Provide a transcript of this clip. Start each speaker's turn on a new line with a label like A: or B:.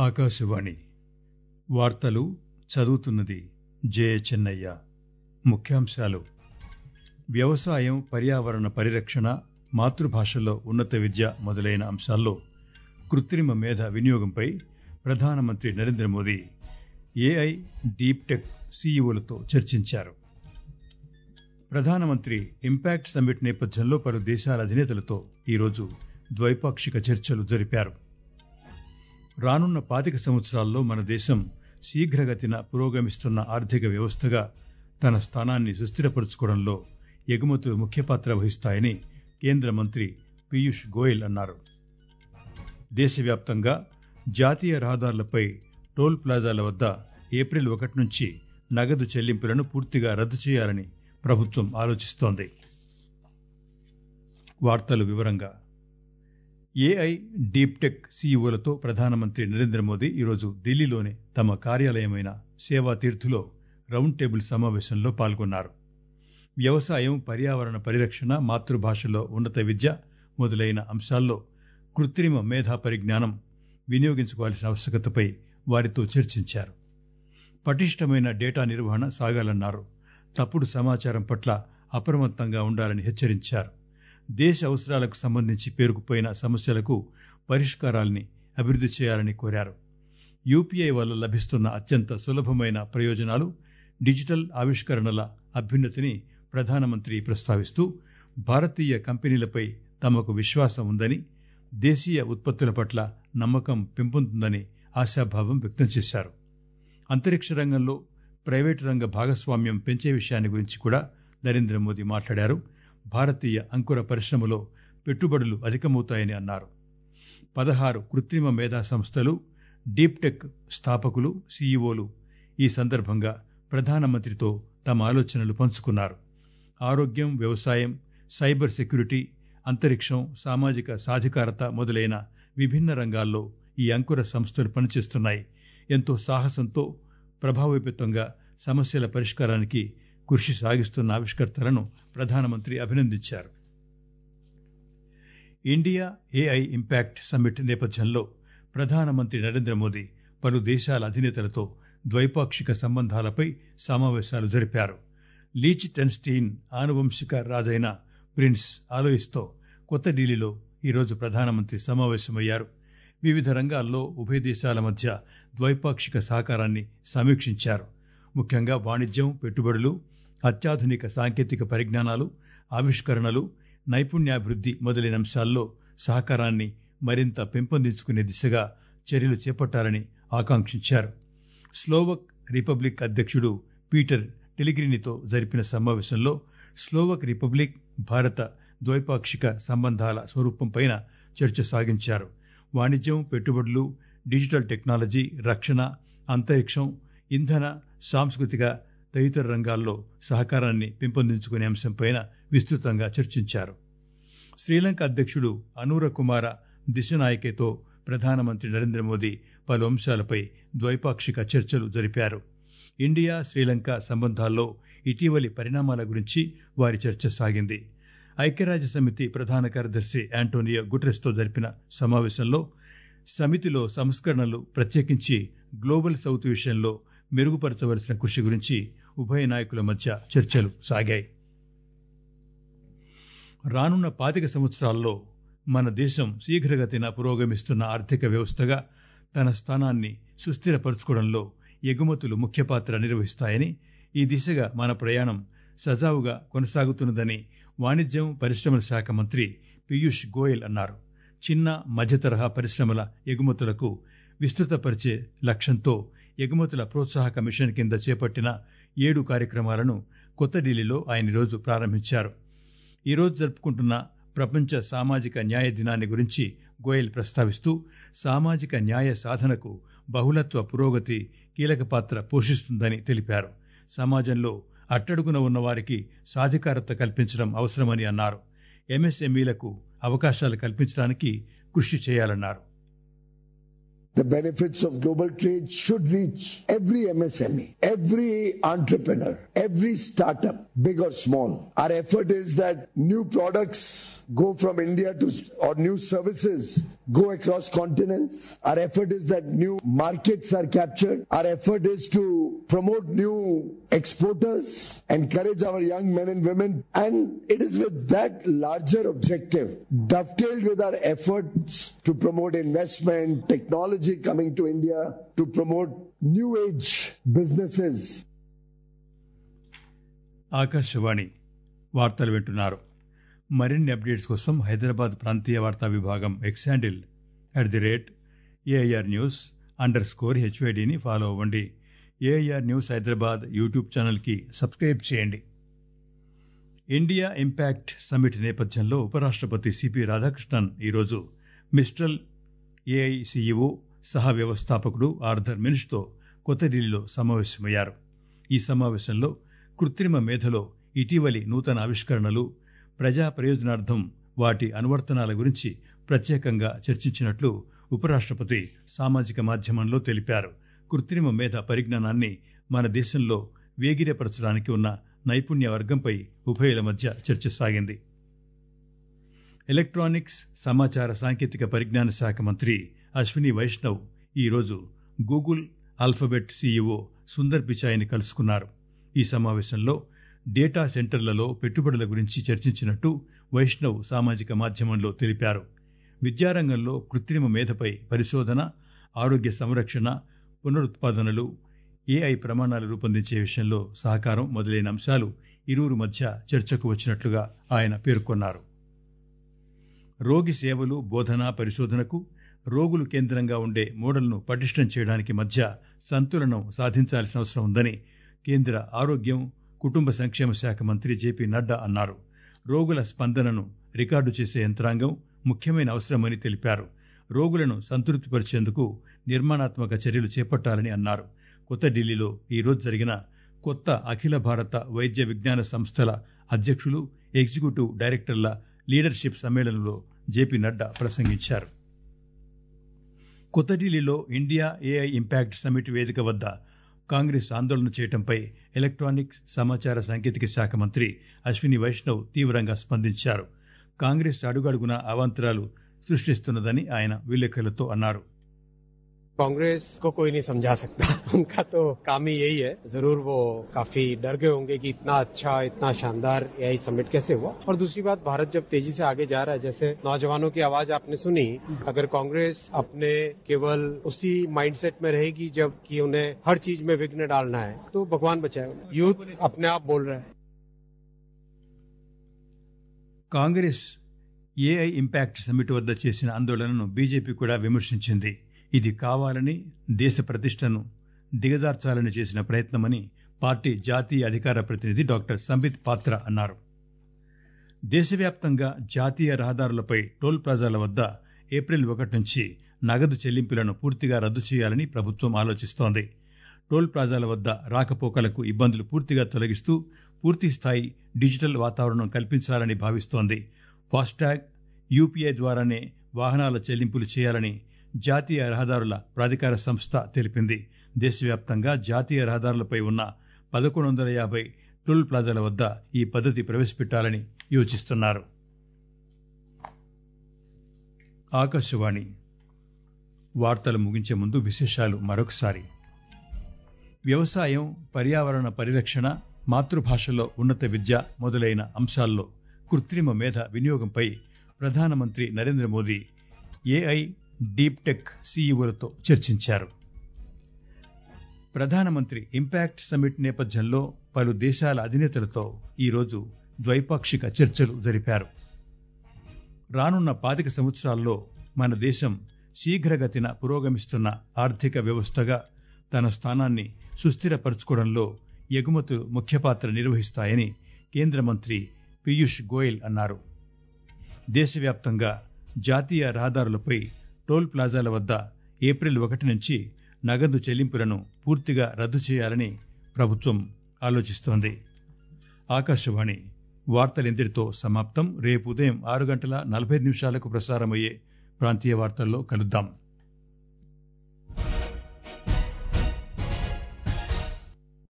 A: ఆకాశవాణి వార్తలు చదువుతున్నది జే చెన్నయ్య ముఖ్యాంశాలు వ్యవసాయం పర్యావరణ పరిరక్షణ మాతృభాషలో ఉన్నత విద్య మొదలైన అంశాల్లో కృత్రిమ మేధ వినియోగంపై ప్రధానమంత్రి Narendra Modi AI deep tech సీఈఓలతో చర్చించారు ప్రధానమంత్రి ఇంపాక్ట్ సమ్మిట్ నేపథ్యంలో పలు దేశాల అధినేతలతో ఈరోజు ద్వైపాక్షిక చర్చలు జరిపారు రానున్న పాతిక సంవత్సరాల్లో మన దేశం శీఘ్రగతిన పురోగమిస్తున్న ఆర్థిక వ్యవస్థగా తన స్థానాన్ని సుస్థిరపరచుకోవడంలో ఎగుమతులు ముఖ్య పాత్ర వహిస్తాయని కేంద్ర మంత్రి పీయూష్ గోయల్ అన్నారు దేశవ్యాప్తంగా జాతీయ రహదారులపై టోల్ ప్లాజాల వద్ద ఏప్రిల్ ఒకటి నుంచి నగదు చెల్లింపులను పూర్తిగా రద్దు చేయాలని ప్రభుత్వం ఆలోచిస్తోంది వార్తలు వివరంగా ఏఐ డీప్ టెక్ సీఈఓలతో ప్రధానమంత్రి నరేంద్ర మోదీ ఈరోజు ఢిల్లీలోని తమ కార్యాలయమైన సేవా తీర్థులో రౌండ్ టేబుల్ సమావేశంలో పాల్గొన్నారు వ్యవసాయం పర్యావరణ పరిరక్షణ మాతృభాషలో ఉన్నత విద్య మొదలైన అంశాల్లో కృత్రిమ మేధా పరిజ్ఞానం వినియోగించుకోవాల్సిన ఆవశ్యకతపై వారితో చర్చించారు పటిష్టమైన డేటా నిర్వహణ సాగాలన్నారు తప్పుడు సమాచారం పట్ల అప్రమత్తంగా ఉండాలని హెచ్చరించారు దేశ అవసరాలకు సంబంధించి పేరుకుపోయిన సమస్యలకు పరిష్కారాల్ని అభివృద్ధి చేయాలని కోరారు యూపీఐ వల్ల లభిస్తున్న అత్యంత సులభమైన ప్రయోజనాలు డిజిటల్ ఆవిష్కరణల అభ్యున్నతిని ప్రధానమంత్రి ప్రస్తావిస్తూ భారతీయ కంపెనీలపై తమకు విశ్వాసం ఉందని దేశీయ ఉత్పత్తుల పట్ల నమ్మకం పెంపొందుతుందని ఆశాభావం వ్యక్తం చేశారు అంతరిక్ష రంగంలో ప్రైవేటు రంగ భాగస్వామ్యం పెంచే విషయాన్ని గురించి కూడా నరేంద్ర మోదీ మాట్లాడారు భారతీయ అంకుర పరిశ్రమలో పెట్టుబడులు అధికమవుతాయని అన్నారు పదహారు కృత్రిమ మేధా సంస్థలు డీప్ టెక్ స్థాపకులు సీఈఓలు ఈ సందర్భంగా ప్రధానమంత్రితో తమ ఆలోచనలు పంచుకున్నారు ఆరోగ్యం వ్యవసాయం సైబర్ సెక్యూరిటీ అంతరిక్షం సామాజిక సాధికారత మొదలైన విభిన్న రంగాల్లో ఈ అంకుర సంస్థలు పనిచేస్తున్నాయి ఎంతో సాహసంతో ప్రభావోపేతంగా సమస్యల పరిష్కారానికి కృషి సాగిస్తున్న ఆవిష్కర్తలను ప్రధానమంత్రి అభినందించారు ఇండియా ఏఐ ఇంపాక్ట్ సమ్మిట్ నేపథ్యంలో ప్రధానమంత్రి నరేంద్ర మోదీ పలు దేశాల అధినేతలతో ద్వైపాక్షిక సంబంధాలపై సమావేశాలు జరిపారు లీచ్ టెన్స్టీన్ ఆనువంశిక రాజైన ప్రిన్స్ ఆలోయిస్తో కొత్త ఢిల్లీలో ఈరోజు ప్రధానమంత్రి సమావేశమయ్యారు వివిధ రంగాల్లో ఉభయ దేశాల మధ్య ద్వైపాక్షిక సహకారాన్ని సమీక్షించారు ముఖ్యంగా వాణిజ్యం పెట్టుబడులు అత్యాధునిక సాంకేతిక పరిజ్ఞానాలు ఆవిష్కరణలు నైపుణ్యాభివృద్ధి మొదలైన అంశాల్లో సహకారాన్ని మరింత పెంపొందించుకునే దిశగా చర్యలు చేపట్టాలని ఆకాంక్షించారు స్లోవక్ రిపబ్లిక్ అధ్యక్షుడు పీటర్ టెలిగ్రినితో జరిపిన సమావేశంలో స్లోవక్ రిపబ్లిక్ భారత ద్వైపాక్షిక సంబంధాల స్వరూపంపై చర్చ సాగించారు వాణిజ్యం పెట్టుబడులు డిజిటల్ టెక్నాలజీ రక్షణ అంతరిక్షం ఇంధన సాంస్కృతిక తదితర రంగాల్లో సహకారాన్ని పెంపొందించుకునే అంశంపై విస్తృతంగా చర్చించారు శ్రీలంక అధ్యక్షుడు అనూర కుమార దిశనాయకేతో ప్రధానమంత్రి నరేంద్ర మోదీ పలు అంశాలపై ద్వైపాక్షిక చర్చలు జరిపారు ఇండియా శ్రీలంక సంబంధాల్లో ఇటీవలి పరిణామాల గురించి వారి చర్చ సాగింది ఐక్యరాజ్య సమితి ప్రధాన కార్యదర్శి యాంటోనియో గుటెస్తో జరిపిన సమావేశంలో సమితిలో సంస్కరణలు ప్రత్యేకించి గ్లోబల్ సౌత్ విషయంలో మెరుగుపరచవలసిన కృషి గురించి ఉభయ నాయకుల మధ్య చర్చలు సాగాయి రానున్న పాతిక సంవత్సరాల్లో మన దేశం శీఘ్రగతిన పురోగమిస్తున్న ఆర్థిక వ్యవస్థగా తన స్థానాన్ని సుస్థిరపరచుకోవడంలో ఎగుమతులు ముఖ్య పాత్ర నిర్వహిస్తాయని ఈ దిశగా మన ప్రయాణం సజావుగా కొనసాగుతున్నదని వాణిజ్యం పరిశ్రమల శాఖ మంత్రి పీయూష్ గోయల్ అన్నారు చిన్న మధ్యతరహా పరిశ్రమల ఎగుమతులకు విస్తృతపరిచే లక్ష్యంతో ఎగుమతుల ప్రోత్సాహక మిషన్ కింద చేపట్టిన ఏడు కార్యక్రమాలను కొత్త ఢిల్లీలో ఆయన ఈరోజు ప్రారంభించారు ఈరోజు జరుపుకుంటున్న ప్రపంచ సామాజిక న్యాయ దినాన్ని గురించి గోయల్ ప్రస్తావిస్తూ సామాజిక న్యాయ సాధనకు బహుళత్వ పురోగతి కీలక పాత్ర పోషిస్తుందని తెలిపారు సమాజంలో అట్టడుగున ఉన్న వారికి సాధికారత కల్పించడం అవసరమని అన్నారు ఎంఎస్ఎంఈలకు అవకాశాలు కల్పించడానికి కృషి చేయాలన్నారు
B: The benefits of global trade should reach every MSME, every entrepreneur, every startup, big or small. Our effort is that new products go from India to, or new services go across continents. Our effort is that new markets are captured. Our effort is to promote new exporters, encourage our young men and women. And it is with that larger objective, dovetailed with our efforts to promote investment, technology coming to India, to promote new age businesses.
A: Akashvani వార్తలు వింటున్నారు మరిన్ని updates కోసం హైదరాబాద్ ప్రాంతీయ వార్తా విభాగం X handle at the rate AIR news underscore స్కోర్ హెచ్వైడిని follow అవ్వండి ఏఐఆర్ న్యూస్ హైదరాబాద్ యూట్యూబ్ ఛానల్కి సబ్స్క్రైబ్ చేయండి ఇండియా ఇంపాక్ట్ సమ్మిట్ నేపథ్యంలో ఉపరాష్ట్రపతి సిపి రాధాకృష్ణన్ ఈరోజు మిస్ట్రల్ ఏఐ సీఈఓ సహ వ్యవస్థాపకుడు ఆర్థర్ మిన్స్తో కొత్త ఢిల్లీలో సమావేశమయ్యారు ఈ సమావేశంలో కృత్రిమ మేధలో ఇటీవలి నూతన ఆవిష్కరణలు ప్రజా ప్రయోజనార్థం వాటి అనువర్తనాల గురించి ప్రత్యేకంగా చర్చించినట్లు ఉపరాష్ట్రపతి సామాజిక మాధ్యమంలో తెలిపారు కృత్రిమ మేధ పరిజ్ఞానాన్ని మన దేశంలో వేగిరపరచడానికి ఉన్న నైపుణ్య వర్గంపై ఉభయుల మధ్య చర్చ సాగింది ఎలక్ట్రానిక్స్ సమాచార సాంకేతిక పరిజ్ఞాన శాఖ మంత్రి అశ్విని వైష్ణవ్ ఈరోజు గూగుల్ ఆల్ఫబెట్ సీఈఓ సుందర్ పిచాయ్ని కలుసుకున్నారు ఈ సమావేశంలో డేటా సెంటర్లలో పెట్టుబడుల గురించి చర్చించినట్టు వైష్ణవ్ సామాజిక మాధ్యమంలో తెలిపారు విద్యారంగంలో కృత్రిమ మేధపై పరిశోధన ఆరోగ్య సంరక్షణ పునరుత్పాదనలు ఏఐ ప్రమాణాలు రూపొందించే విషయంలో సహకారం మొదలైన అంశాలు ఇరువురు మధ్య చర్చకు వచ్చినట్లుగా ఆయన పేర్కొన్నారు రోగి సేవలు బోధన పరిశోధనకు రోగులు కేంద్రంగా ఉండే మోడల్ను పటిష్టం చేయడానికి మధ్య సంతులనం సాధించాల్సిన అవసరం ఉందని కేంద్ర ఆరోగ్యం కుటుంబ సంక్షేమ శాఖ మంత్రి జేపీ నడ్డా అన్నారు రోగుల స్పందనను రికార్డు చేసే యంత్రాంగం ముఖ్యమైన అవసరమని తెలిపారు రోగులను సంతృప్తిపరిచేందుకు నిర్మాణాత్మక చర్యలు చేపట్టాలని అన్నారు కొత్త ఢిల్లీలో ఈరోజు జరిగిన కొత్త అఖిల భారత వైద్య విజ్ఞాన సంస్థల అధ్యక్షులు ఎగ్జిక్యూటివ్ డైరెక్టర్ల లీడర్షిప్ సమ్మేళనంలో జేపీ నడ్డా ప్రసంగించారు కొత్త ఢిల్లీలో ఇండియా ఏఐ ఇంపాక్ట్ సమిట్ వేదిక వద్ద కాంగ్రెస్ ఆందోళన చేయడంపై ఎలక్ట్రానిక్స్ సమాచార సాంకేతిక శాఖ మంత్రి అశ్విని వైష్ణవ్ తీవ్రంగా స్పందించారు కాంగ్రెస్ అడుగడుగున అవాంతరాలు సృష్టిస్తున్నదని ఆయన విలేకరులతో అన్నారు
C: कांग्रेस को कोई नहीं समझा सकता उनका तो काम ही यही है जरूर वो काफी डर गए होंगे कि इतना अच्छा इतना शानदार एआई समिट कैसे हुआ और दूसरी बात भारत जब तेजी से आगे जा रहा है जैसे नौजवानों की आवाज आपने सुनी अगर कांग्रेस अपने केवल उसी माइंडसेट में रहेगी जब कि उन्हें हर चीज में विघ्न डालना है तो भगवान बचाए यूथ अपने आप बोल रहा है
A: కాంగ్రెస్ ఏఐ ఇంపాక్ట్ సమిట్ వద్ద చేసిన ఆందోళనను బీజేపీ కూడా విమర్శించింది ఇది కావాలని దేశ ప్రతిష్టను దిగజార్చాలని చేసిన ప్రయత్నమని పార్టీ జాతీయ అధికార ప్రతినిధి డాక్టర్ సంబిత్ పాత్ర అన్నారు దేశవ్యాప్తంగా జాతీయ రహదారులపై టోల్ ప్లాజాల వద్ద ఏప్రిల్ ఒకటి నుంచి నగదు చెల్లింపులను పూర్తిగా రద్దు చేయాలని ప్రభుత్వం ఆలోచిస్తోంది టోల్ ప్లాజాల వద్ద రాకపోకలకు ఇబ్బందులు పూర్తిగా తొలగిస్తూ పూర్తి స్థాయి డిజిటల్ వాతావరణం కల్పించాలని భావిస్తోంది ఫాస్టాగ్ యూపీఐ ద్వారానే వాహనాల చెల్లింపులు చేయాలని జాతీయ రహదారుల ప్రాధికార సంస్థ తెలిపింది దేశవ్యాప్తంగా జాతీయ రహదారులపై ఉన్న పదకొండు వందల యాభై టోల్ ప్లాజాల వద్ద ఈ పద్ధతి ప్రవేశపెట్టాలని యోచిస్తున్నారు ఆకాశవాణి వార్తలు ముగించే ముందు విశేషాలు మరొకసారి వ్యవసాయం పర్యావరణ పరిరక్షణ మాతృభాషలో ఉన్నత విద్య మొదలైన అంశాల్లో కృత్రిమ మేధ వినియోగంపై ప్రధానమంత్రి Narendra Modi AI deep tech సీఈఓలతో చర్చించారు ప్రధానమంత్రి ఇంపాక్ట్ సమిట్ నేపథ్యంలో పలు దేశాల అధినేతలతో ఈరోజు ద్వైపాక్షిక చర్చలు జరిపారు రానున్న పాతిక సంవత్సరాల్లో మన దేశం శీఘ్రగతిన పురోగమిస్తున్న ఆర్థిక వ్యవస్థగా తన స్థానాన్ని సుస్థిరపరచుకోవడంలో ఎగుమతులు ముఖ్య పాత్ర నిర్వహిస్తాయని కేంద్ర మంత్రి పీయూష్ గోయల్ అన్నారు దేశవ్యాప్తంగా జాతీయ రహదారులపై టోల్ ప్లాజాల వద్ద ఏప్రిల్ ఒకటి నుంచి నగదు చెల్లింపులను పూర్తిగా రద్దు చేయాలని ప్రభుత్వం ఆలోచిస్తోంది ఆకాశవాణి వార్తలింతటితో సమాప్తం రేపు ఉదయం ఆరు గంటల నలభై నిమిషాలకు ప్రసారమయ్యే ప్రాంతీయ వార్తల్లో కలుద్దాం